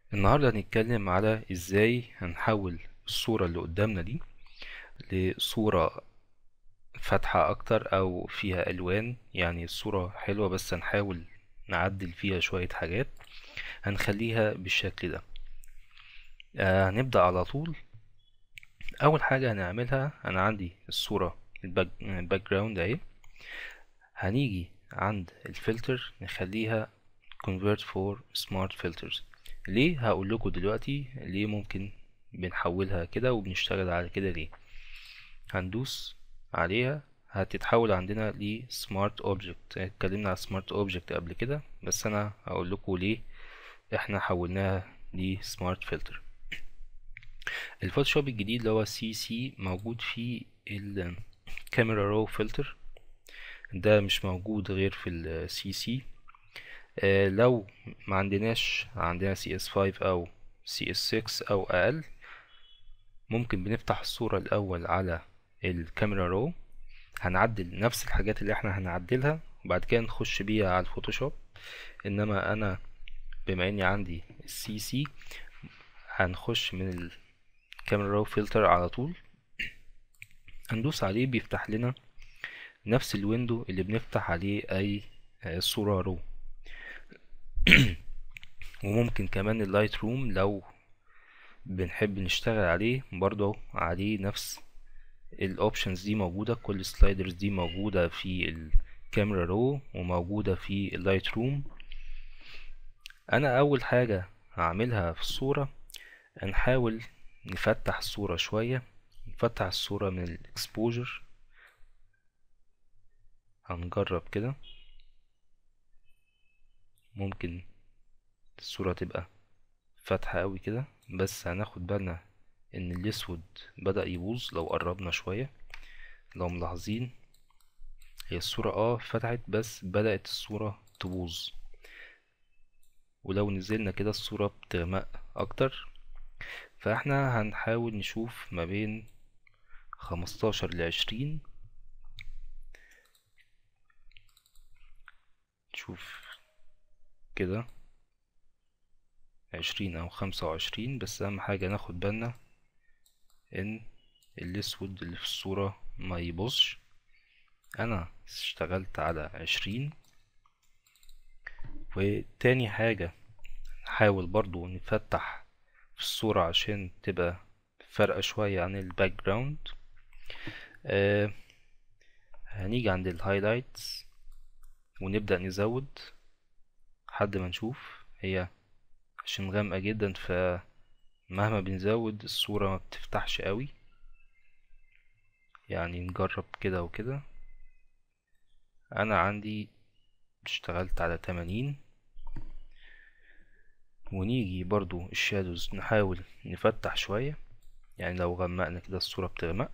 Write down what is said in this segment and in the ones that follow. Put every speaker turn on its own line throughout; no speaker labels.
النهاردة هنتكلم على ازاي هنحول الصورة اللي قدامنا دي لصورة فاتحة اكتر او فيها الوان يعني الصورة حلوة بس هنحاول نعدل فيها شوية حاجات هنخليها بالشكل ده آه هنبدأ على طول اول حاجة هنعملها انا عندي الصورة الباك جراوند اهي هنيجي عند الفلتر نخليها convert for smart filters ليه هقول لكم دلوقتي ليه ممكن بنحولها كده وبنشتغل على كده ليه هندوس عليها هتتحول عندنا ل smart object اتكلمنا على smart object قبل كده بس انا هقول لكم ليه احنا حولناها ل smart filter الفوتوشوب الجديد اللي هو سي سي موجود فيه الكاميرا رو فلتر ده مش موجود غير في السي سي آه لو ما عندناش عندنا سي اس 5 او سي اس 6 او اقل ممكن بنفتح الصورة الاول على الكاميرا رو هنعدل نفس الحاجات اللي احنا هنعدلها وبعد كده نخش بيها على الفوتوشوب انما انا بما اني عندي السي سي هنخش من الكاميرا رو فلتر على طول هندوس عليه بيفتح لنا نفس الويندو اللي بنفتح عليه اي صورة رو وممكن كمان اللايت روم لو بنحب نشتغل عليه برضو عليه نفس الاوبشنز دي موجودة كل السلايدرز دي موجودة في الكاميرا رو وموجودة في اللايت روم انا اول حاجة هعملها في الصورة هنحاول نفتح الصورة شوية نفتح الصورة من الاكسبوجر هنجرب كده ممكن الصورة تبقى فاتحة قوي كده بس هناخد بالنا ان الاسود بدأ يبوظ لو قربنا شوية لو ملاحظين هي الصورة اه فتحت بس بدأت الصورة تبوظ ولو نزلنا كده الصورة بتغمق اكتر فاحنا هنحاول نشوف ما بين خمستاشر لعشرين نشوف كده عشرين او خمسة وعشرين بس اهم حاجة ناخد بالنا ان الاسود اللي في الصورة ما يبصش انا اشتغلت على عشرين وتاني حاجة نحاول برضو نفتح في الصورة عشان تبقى فارقة شوية عن الباك جراوند آه هنيجي عند الهايلايتس ونبدأ نزود لحد ما نشوف هي عشان غامقة جدا فمهما بنزود الصورة ما بتفتحش قوي يعني نجرب كده وكده انا عندي اشتغلت على تمانين ونيجي برضو الشادوز نحاول نفتح شوية يعني لو غمقنا كده الصورة بتغمق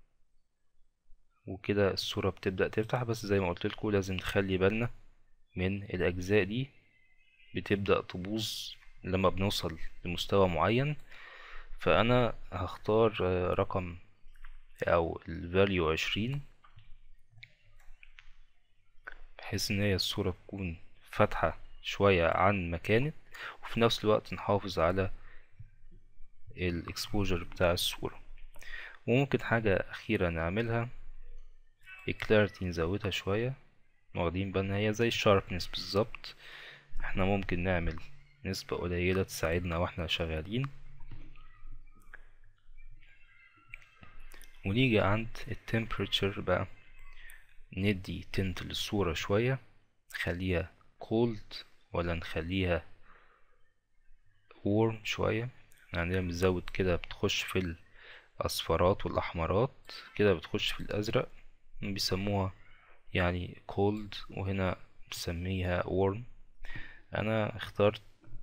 وكده الصورة بتبدأ تفتح بس زي ما قلت لكم لازم نخلي بالنا من الأجزاء دي بتبدأ تبوظ لما بنوصل لمستوى معين فأنا هختار رقم أو الفاليو عشرين بحيث إن هي الصورة تكون فاتحة شوية عن ما كانت وفي نفس الوقت نحافظ على الاكسبوجر بتاع الصورة وممكن حاجة أخيرة نعملها الكلاريتي نزودها شوية واخدين بالنا هي زي الشاربنس بالظبط احنا ممكن نعمل نسبة قليلة تساعدنا واحنا شغالين ونيجي عند التمبريتشر بقى ندي تنت للصورة شوية نخليها cold ولا نخليها warm شوية عندنا بنزود كده بتخش في الأصفرات والأحمرات كده بتخش في الأزرق بيسموها يعني cold وهنا بسميها warm أنا اخترت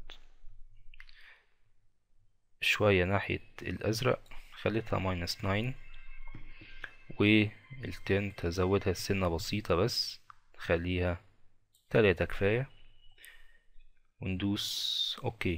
شوية ناحية الأزرق خليتها ماينس ناين والتنت هزودها سنة بسيطة بس خليها تلاتة كفاية وندوس اوكي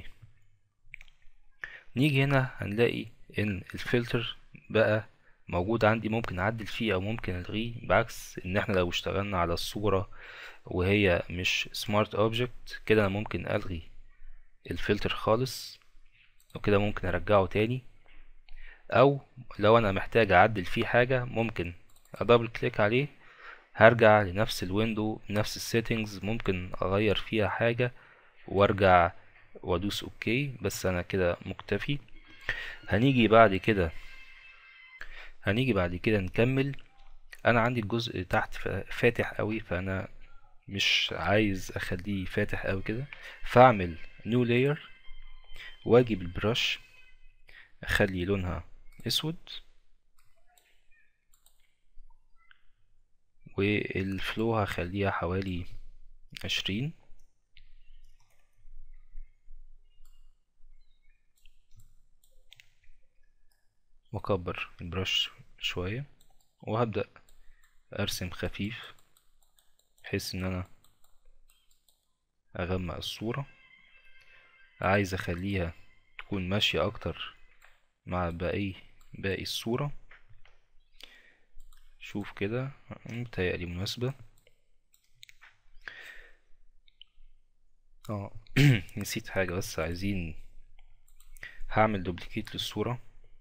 نيجي هنا هنلاقي ان الفلتر بقى موجود عندي ممكن اعدل فيه او ممكن الغيه بعكس ان احنا لو اشتغلنا على الصورة وهي مش سمارت اوبجكت كده انا ممكن الغي الفلتر خالص وكده ممكن ارجعه تاني او لو انا محتاج اعدل فيه حاجة ممكن ادبل كليك عليه هرجع لنفس الويندو نفس السيتنجز ممكن اغير فيها حاجة وارجع وادوس اوكي بس انا كده مكتفي هنيجي بعد كده هنيجي بعد كده نكمل انا عندي الجزء تحت فاتح قوي فانا مش عايز اخليه فاتح قوي كده فاعمل نيو لاير واجي بالبرش اخلي لونها اسود والفلو هخليها حوالي عشرين واكبر البرش شوية وهبدأ ارسم خفيف بحيث ان انا اغمق الصورة عايز اخليها تكون ماشية اكتر مع باقي باقي الصورة شوف كده متهيألي مناسبة اه نسيت حاجة بس عايزين هعمل دوبليكيت للصورة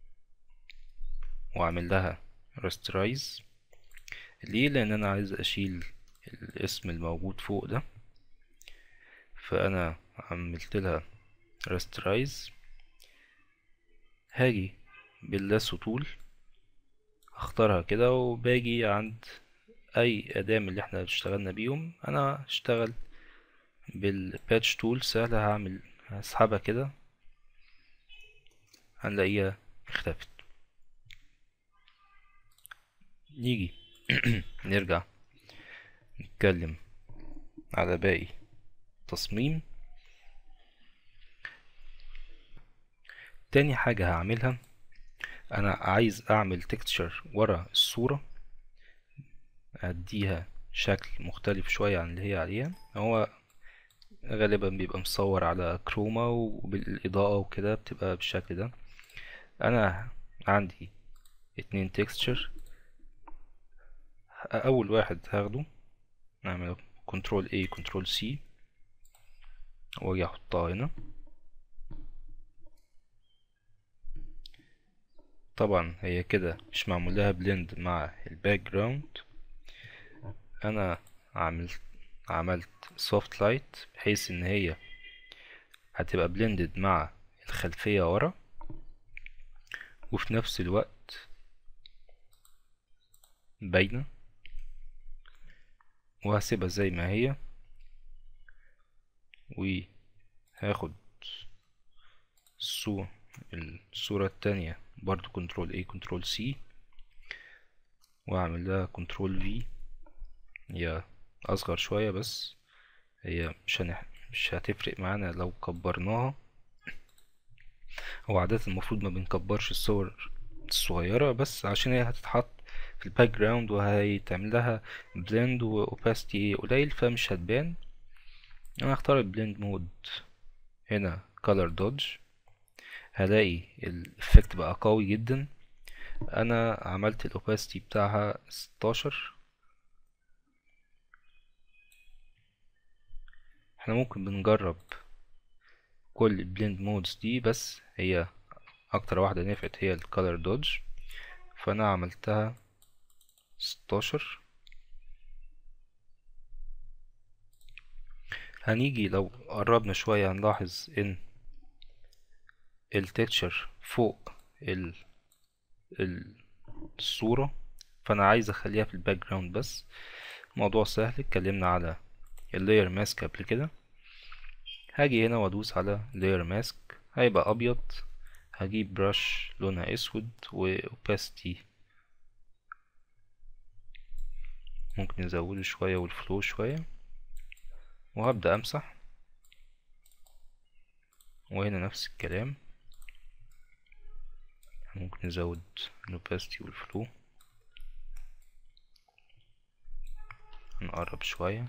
واعمل لها راسترايز ليه لان انا عايز اشيل الاسم الموجود فوق ده فانا عملت لها راسترايز هاجي باللاسو تول اختارها كده وباجي عند اي اداة من اللي احنا اشتغلنا بيهم انا اشتغل بالباتش تول سهلة هعمل هسحبها كده هنلاقيها اختفت نيجي نرجع نتكلم على باقي تصميم تاني حاجة هعملها انا عايز اعمل تكتشر ورا الصورة اديها شكل مختلف شوية عن اللي هي عليها هو غالبا بيبقى مصور على كروما وبالاضاءة وكده بتبقى بالشكل ده انا عندي اتنين تكستشر اول واحد هاخده نعمل كنترول A كنترول C واجي احطها هنا طبعا هي كده مش معمول لها بلند مع الباك جراوند انا عملت عملت سوفت لايت بحيث ان هي هتبقى بلندد مع الخلفية ورا وفي نفس الوقت باينة وهسيبها زي ما هي وهاخد الصورة الصورة التانية برضو كنترول A كنترول C واعمل لها كنترول V هي اصغر شوية بس هي مش هنح... مش هتفرق معانا لو كبرناها هو عادة المفروض ما بنكبرش الصور الصغيرة بس عشان هي هتتحط في الباك جراوند وهيتعمل لها بلند واوباستي قليل فمش هتبان انا هختار البلند مود هنا color dodge هلاقي الافكت بقى قوي جدا انا عملت الاوباستي بتاعها ستاشر احنا ممكن بنجرب كل البلند مودز دي بس هي اكتر واحدة نفعت هي الكالر دوج فانا عملتها ستاشر هنيجي لو قربنا شوية هنلاحظ ان التكتشر فوق ال الصورة فانا عايز اخليها في الباك جراوند بس موضوع سهل اتكلمنا على اللاير ماسك قبل كده هاجي هنا وادوس على لاير ماسك هيبقى ابيض هجيب برش لونها اسود و opacity ممكن نزوده شوية والفلو شوية وهبدأ امسح وهنا نفس الكلام ممكن نزود الopacity والفلو نقرب شوية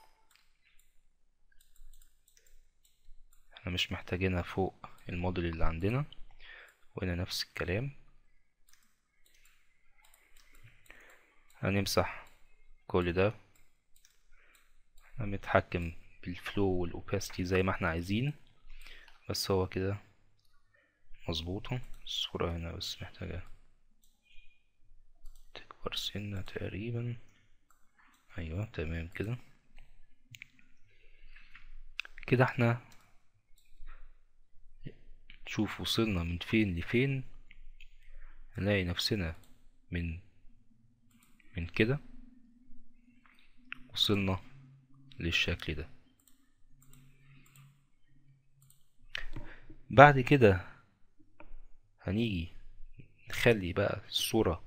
احنا مش محتاجينها فوق الموديل اللي عندنا وهنا نفس الكلام هنمسح كل ده هنتحكم بالفلو والاوباسيتي زي ما احنا عايزين بس هو كده مظبوطة الصورة هنا بس محتاجة تكبر سنة تقريبا ايوه تمام كده كده احنا شوف وصلنا من فين لفين هنلاقي نفسنا من من كده وصلنا للشكل ده بعد كده هنيجي نخلي بقى الصورة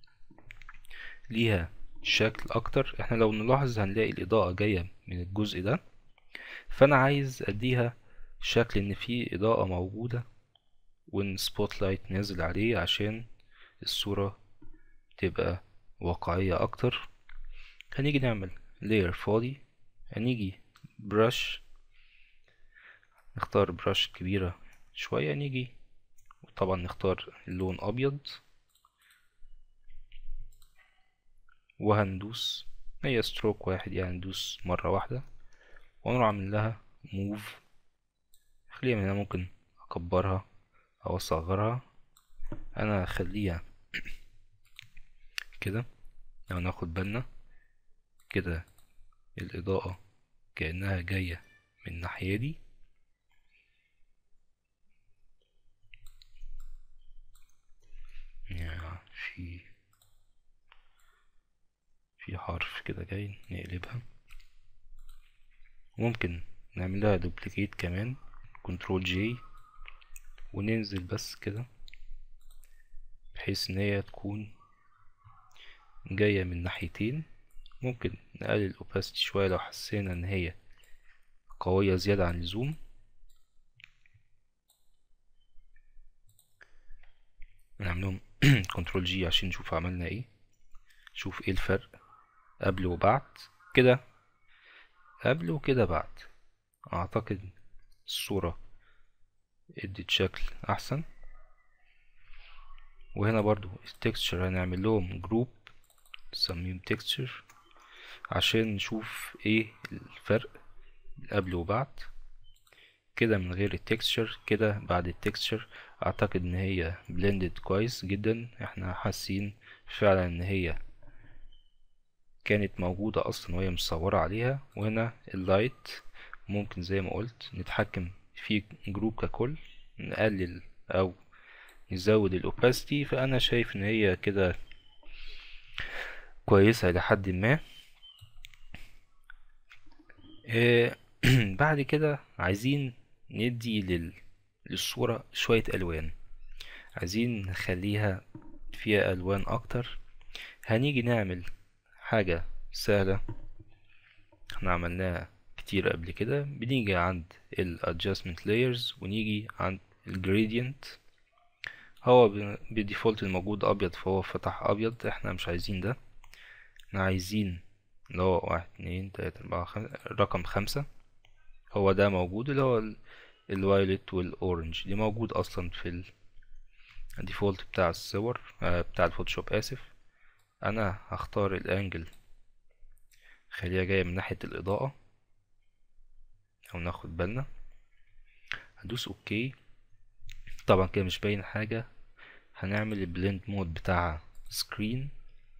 ليها شكل اكتر احنا لو نلاحظ هنلاقي الاضاءة جاية من الجزء ده فانا عايز اديها شكل ان في اضاءة موجودة وان سبوت لايت نازل عليه عشان الصورة تبقى واقعية اكتر هنيجي نعمل layer فاضي هنيجي brush نختار brush كبيرة شوية نيجي طبعا نختار اللون ابيض وهندوس هي ستروك واحد يعني ندوس مرة واحدة ونروح عامل لها موف خليها من هنا ممكن اكبرها او اصغرها انا هخليها كده لو ناخد بالنا كده الاضاءة كأنها جاية من الناحية دي يعني في في حرف كده جاي نقلبها ممكن نعملها دوبليكيت كمان كنترول جي وننزل بس كده بحيث ان هي تكون جاية من ناحيتين ممكن نقلل الاوباسيتي شوية لو حسينا ان هي قوية زيادة عن اللزوم نعملهم كنترول جي عشان نشوف عملنا ايه شوف ايه الفرق قبل وبعد كده قبل وكده بعد اعتقد الصورة ادت شكل احسن وهنا برضو التكستشر هنعمل لهم جروب نسميهم تكستشر عشان نشوف ايه الفرق قبل وبعد كده من غير التكستشر كده بعد التكستشر اعتقد ان هي بلندد كويس جدا احنا حاسين فعلا ان هي كانت موجودة اصلا وهي مصورة عليها وهنا اللايت ممكن زي ما قلت نتحكم في جروب ككل نقلل او نزود الاوباسيتي فانا شايف ان هي كده كويسة الى حد ما آه بعد كده عايزين ندي لل... للصورة شوية ألوان عايزين نخليها فيها ألوان أكتر هنيجي نعمل حاجة سهلة احنا عملناها كتير قبل كده بنيجي عند ال adjustment layers ونيجي عند ال gradient هو بديفولت الموجود أبيض فهو فتح أبيض احنا مش عايزين ده احنا عايزين اللي هو واحد اتنين تلاتة أربعة خمسة رقم خمسة هو ده موجود اللي هو الوايلت والاورنج دي موجود اصلا في الديفولت بتاع الصور آه بتاع الفوتوشوب اسف انا هختار الانجل خليها جاية من ناحية الاضاءة او ناخد بالنا هدوس اوكي طبعا كده مش باين حاجة هنعمل البلند مود بتاع سكرين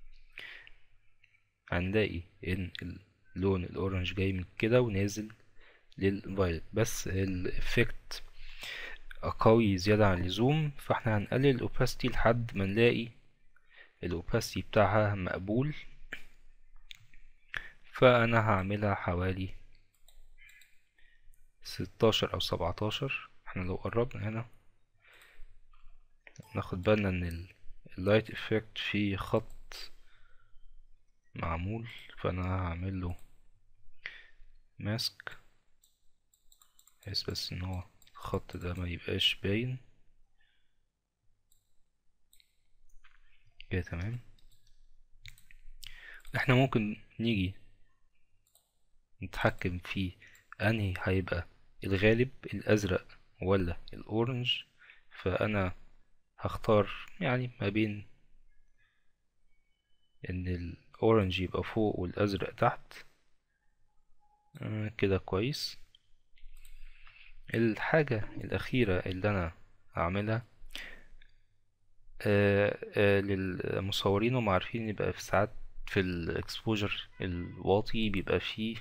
هنلاقي ان اللون الاورنج جاي من كده ونازل للفايلت بس الافكت قوي زيادة عن اللزوم فاحنا هنقلل الاوباسيتي لحد ما نلاقي الاوباسيتي بتاعها مقبول فانا هعملها حوالي ستاشر او سبعتاشر احنا لو قربنا هنا ناخد بالنا ان اللايت افكت فيه خط معمول فانا هعمل له ماسك بحيث بس ان هو الخط ده ما يبقاش باين كده تمام احنا ممكن نيجي نتحكم في انهي هيبقى الغالب الازرق ولا الاورنج فانا هختار يعني ما بين ان الاورنج يبقى فوق والازرق تحت آه كده كويس الحاجة الأخيرة اللي أنا اعملها آه آه للمصورين هم عارفين يبقى في ساعات في الاكسبوجر الواطي بيبقى فيه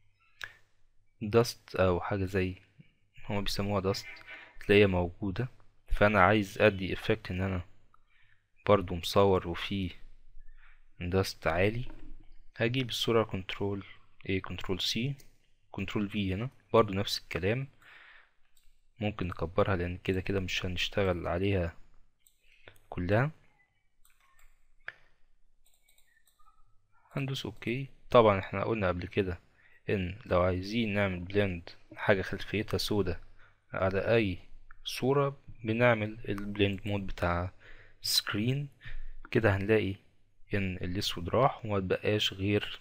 دست او حاجة زي هما بيسموها دست تلاقيها موجودة فانا عايز ادي افكت ان انا برضو مصور وفيه دست عالي هجيب الصورة كنترول A كنترول C كنترول V هنا برضو نفس الكلام ممكن نكبرها لان كده كده مش هنشتغل عليها كلها هندوس اوكي طبعا احنا قلنا قبل كده ان لو عايزين نعمل بلند حاجة خلفيتها سودة على اي صورة بنعمل البلند مود بتاع سكرين كده هنلاقي ان الاسود راح وما تبقاش غير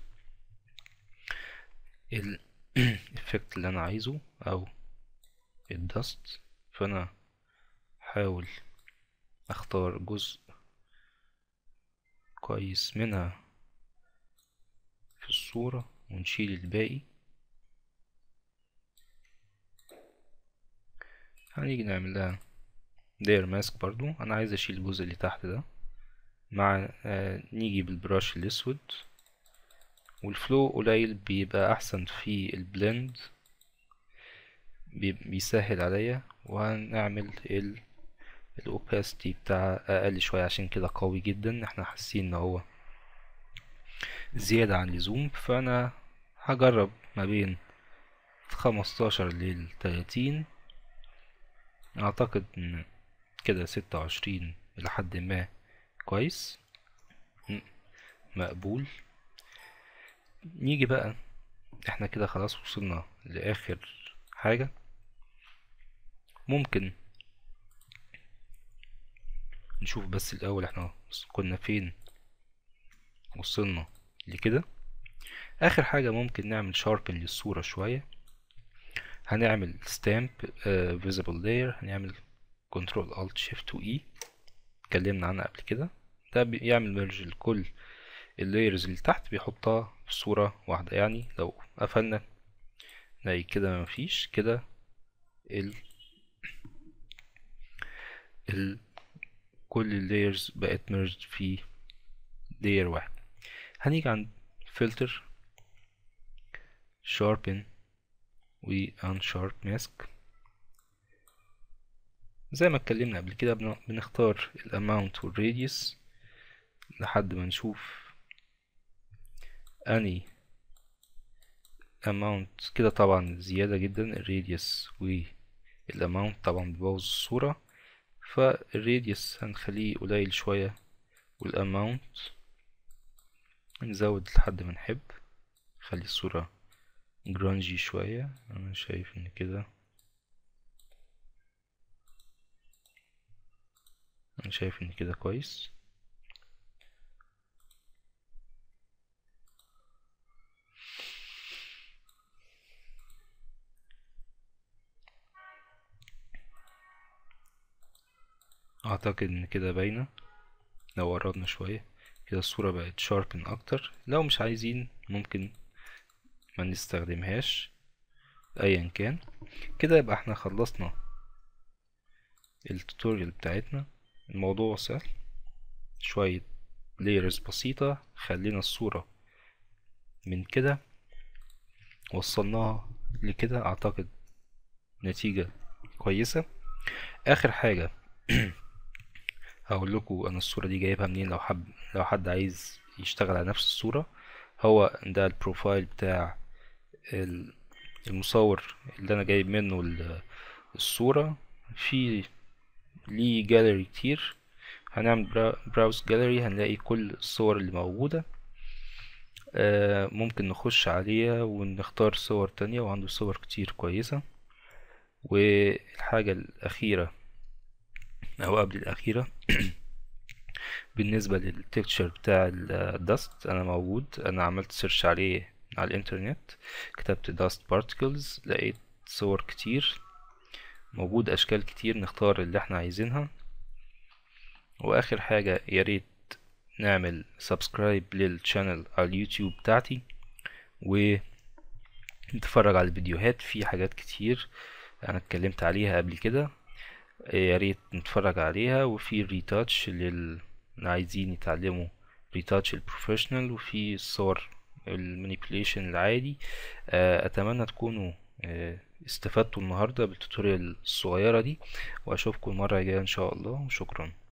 الافكت اللي انا عايزه او الدست فانا حاول اختار جزء كويس منها في الصورة ونشيل الباقي هنيجي نعمل لها داير ماسك برضو انا عايز اشيل الجزء اللي تحت ده مع آه نيجي بالبراش الاسود والفلو قليل بيبقى احسن في البلند بيسهل عليا وهنعمل ال الاوباسيتي بتاع اقل شوية عشان كده قوي جدا احنا حاسين ان هو زيادة عن اللزوم فانا هجرب ما بين خمستاشر للتلاتين اعتقد ان كده ستة وعشرين الى حد ما كويس مقبول نيجي بقى احنا كده خلاص وصلنا لاخر حاجة ممكن نشوف بس الاول احنا كنا فين وصلنا لكده اخر حاجة ممكن نعمل شاربن للصورة شوية هنعمل ستامب فيزيبل لاير هنعمل كنترول الت شيفت و اي اتكلمنا عنها قبل كده ده بيعمل ميرج لكل اللايرز اللي تحت بيحطها في صورة واحدة يعني لو قفلنا نلاقي كده مفيش كده ال ال كل اللايرز بقت ميرج في لاير واحد هنيجي عند فلتر sharpen و unsharp mask زي ما اتكلمنا قبل كده بنختار الاماونت والراديوس لحد ما نشوف اني amount كده طبعا زيادة جدا الراديوس والاماونت طبعا بيبوظ الصورة فالراديوس هنخليه قليل شوية والاماونت نزود لحد ما نحب خلي الصورة جرانجي شوية انا شايف ان كده انا شايف ان كده كويس اعتقد ان كده باينة لو قربنا شوية كده الصورة بقت شاربن اكتر لو مش عايزين ممكن ما نستخدمهاش ايا كان كده يبقى احنا خلصنا التوتوريال بتاعتنا الموضوع سهل شوية layers بسيطة خلينا الصورة من كده وصلناها لكده اعتقد نتيجة كويسة اخر حاجة هقول لكم انا الصورة دي جايبها منين لو حب لو حد عايز يشتغل على نفس الصورة هو ده البروفايل بتاع المصور اللي انا جايب منه الصورة في ليه جاليري كتير هنعمل براوز جاليري هنلاقي كل الصور اللي موجودة آه ممكن نخش عليها ونختار صور تانية وعنده صور كتير كويسة والحاجة الأخيرة أو قبل الأخيرة بالنسبة للتكتشر بتاع الدست أنا موجود أنا عملت سيرش عليه على الإنترنت كتبت dust particles لقيت صور كتير موجود أشكال كتير نختار اللي احنا عايزينها وآخر حاجة ياريت نعمل سبسكرايب للشانل على اليوتيوب بتاعتي ونتفرج على الفيديوهات في حاجات كتير أنا اتكلمت عليها قبل كده يا ريت نتفرج عليها وفي ريتاتش لل اللي عايزين يتعلموا ريتاتش البروفيشنال وفي الصور المانيبيوليشن العادي آه، اتمنى تكونوا آه، استفدتوا النهارده بالتوتوريال الصغيره دي واشوفكم المره الجايه ان شاء الله وشكرا